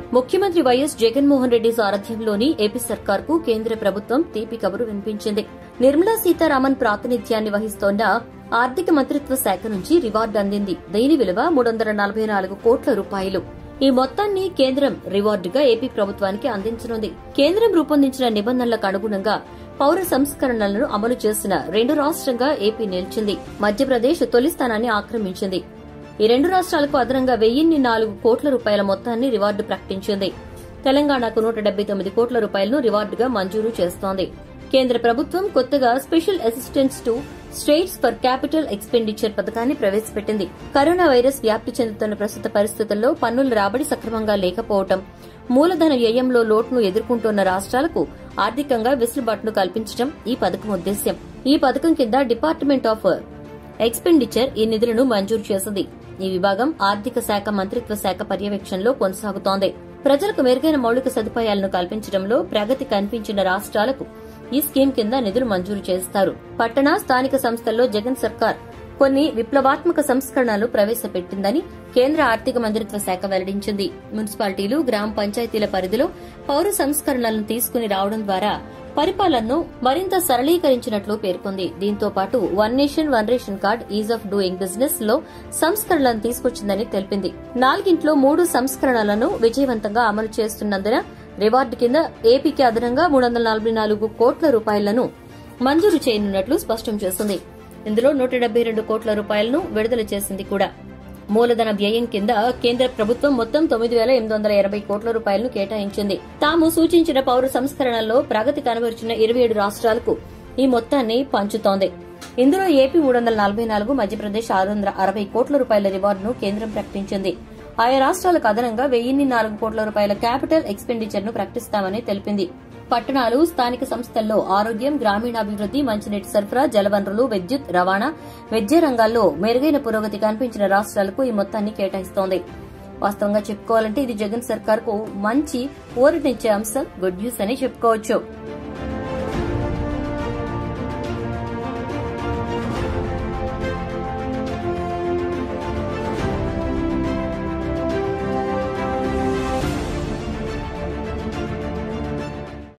ముఖ్యమంత్రి వైఎస్ జగన్మోహన్ రెడ్డి సారథ్యంలోని ఏపీ సర్కార్కు కేంద్ర ప్రభుత్వం తీపి కబురు వినిపించింది నిర్మలా సీతారామన్ ప్రాతినిధ్యాన్ని వహిస్తోన్న ఆర్థిక మంత్రిత్వ శాఖ నుంచి రివార్డు అందింది దీని విలువ మూడు వందల నలభై నాలుగు కోట్ల రూపాయలు ఈ మొత్తాన్ని కేంద్రం రివార్డుగా ఏపీ ప్రభుత్వానికి అందించనుంది కేంద్రం రూపొందించిన నిబంధనలకు అనుగుణంగా పౌర సంస్కరణలను అమలు చేసిన రెండు రాష్ట్రంగా ఏపీ నిలిచింది మధ్యప్రదేశ్ తొలి స్థానాన్ని ఆక్రమించింది ఈ రెండు రాష్ట్రాలకు అదనంగా వెయ్యిన్ని నాలుగు కోట్ల రూపాయల మొత్తాన్ని రివార్డు ప్రకటించింది తెలంగాణకు నూట డెబ్బై తొమ్మిది కోట్ల రూపాయలను రివార్డుగా మంజూరు చేస్తోంది కేంద్ర ప్రభుత్వం కొత్తగా special assistance to states for capital expenditure పథకాన్ని ప్రవేశపెట్టింది కరోనా వైరస్ వ్యాప్తి చెందుతున్న ప్రస్తుత పరిస్థితుల్లో పన్నుల రాబడి సక్రమంగా లేకపోవడం మూలధన వ్యయంలో లోటును ఎదుర్కొంటున్న రాష్ట్రాలకు ఆర్థికంగా వెసులుబాటును కల్పించడం ఈ పథకం ఉద్దేశ్యం ఈ పథకం కింద డిపార్ట్మెంట్ ఆఫ్ ఎక్స్పెండిచర్ ఈ నిధులను మంజూరు చేసింది ఈ విభాగం ఆర్థిక శాఖ మంత్రిత్వ శాఖ పర్యవేక్షణలో కొనసాగుతోంది ప్రజలకు మెరుగైన మౌలిక సదుపాయాలను కల్పించడంలో ప్రగతి కనిపించిన రాష్ట్రాలకు ఈ స్కీమ్ కింద నిధులు మంజూరు చేస్తారు పట్టణ స్థానిక సంస్థల్లో జగన్ సర్కార్ కొన్ని విప్లవాత్మక సంస్కరణలు ప్రవేశపెట్టిందని కేంద్ర ఆర్థిక మంత్రిత్వ శాఖ వెల్లడించింది మున్సిపాలిటీలు గ్రామ పంచాయతీల పరిధిలో పౌర సంస్కరణలను తీసుకుని రావడం ద్వారా పరిపాలనను మరింత సరళీకరించినట్లు పేర్కొంది దీంతో పాటు one nation one ration card ease of doing business లో సంస్కరణలను తీసుకొచ్చిందని తెలిపింది నాలుగింట్లో మూడు సంస్కరణలను విజయవంతంగా అమలు చేస్తున్నందున రివార్డు కింద ఏపీకి అదనంగా మూడు వందల నలభై నాలుగు కోట్ల రూపాయలను మంజూరు చేయనున్నట్లు స్పష్టం చేసింది ఇందులో నూట డెబ్బై రెండు కోట్ల రూపాయలను విడుదల చేసింది కూడా మూలధన వ్యయం కింద కేంద్ర ప్రభుత్వం మొత్తం తొమ్మిది వేల ఎనిమిది వందల ఎనభై కోట్ల రూపాయలను కేటాయించింది తాము సూచించిన పౌర సంస్కరణల్లో ప్రగతి కనబరిచిన ఇరవై ఏడు రాష్ట్రాలకు ఈ మొత్తాన్ని పంచుతోంది ఇందులో ఏపీ మూడు వందల నలభై నాలుగు మధ్యప్రదేశ్ ఆరు వందల అరవై కోట్ల రూపాయల రివార్డును కేంద్రం ప్రకటించింది ఆయా రాష్ట్రాలకు అదనంగా వెయ్యిన్ని నాలుగు కోట్ల రూపాయల క్యాపిటల్ ఎక్స్పెండిచర్ ను ప్రకటిస్తామని తెలిపింది పట్టణాలు స్థానిక సంస్థల్లో ఆరోగ్యం గ్రామీణాభివృద్ది మంచినీటి సరఫరా జలవనరులు విద్యుత్ రవాణా విద్యా రంగాల్లో మెరుగైన పురోగతి కనిపించిన రాష్ట్రాలకు ఈ మొత్తాన్ని కేటాయిస్తోంది వాస్తవంగా చెప్పుకోవాలంటే ఇది జగన్ సర్కార్ కు మంచి ఊరటిచ్చే అంశం గుడ్ న్యూస్ అని చెప్పుకోవచ్చు